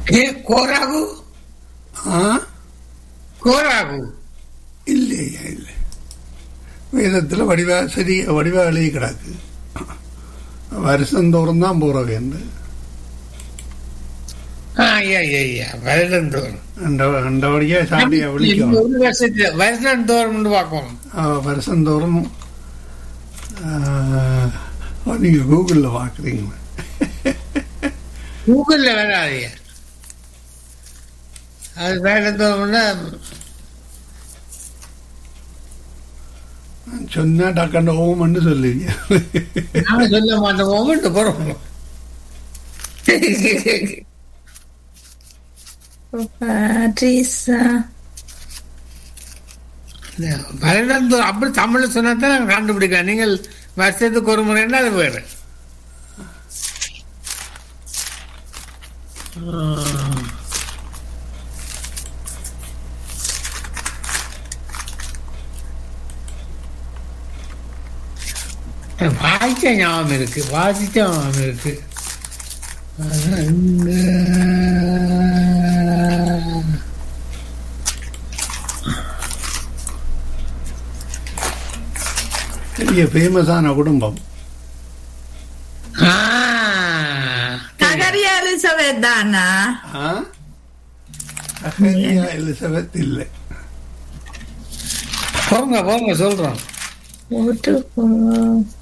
ஏ கோராகு ஆ கோராகு இல்லையா இல்லை வேதத்தில் வடிவா சரி வடிவா எழுதி கிடக்கு வருஷந்தோறும் தான் போகிற வேண்டும் ஆ ஐயா ஐயா ஐயா வருடந்தோறும் அந்த அந்தபடியாக சாமியை விളിக்கணும் ஒரு வருஷத்துல வருடந்தோறும் பார்க்கணும் ஆ, வருஷந்தோறும் நீங்கள் கூகுளில் பார்க்குறீங்க கூகுள்ல வராதியா அது வருடந்தோறும்னா சொன்னால் டக்கண்ட ஓமன்னு சொல்லுவீங்க நாம சொல்ல மாட்டோம் மொமெண்ட் போறோம் Patricia. வருடந்தோறும் அப்படி தமிழ்ல சொன்னா தான் நாங்க கண்டுபிடிக்கலாம் நீங்கள் வருஷத்துக்கு ஒரு முறைன்னா அது வேறு வாசிச்ச ஞாபகம் இருக்கு வாசிச்ச ஞாபகம் இருக்கு வருங்க. பெரிய ஃபேமஸான குடும்பம் ஆ, Kagaria Elizabeth Dana. ஆ அகல்யா எலிசபெத் இல்லை போங்க போங்க சொல்றோம் Waterfall.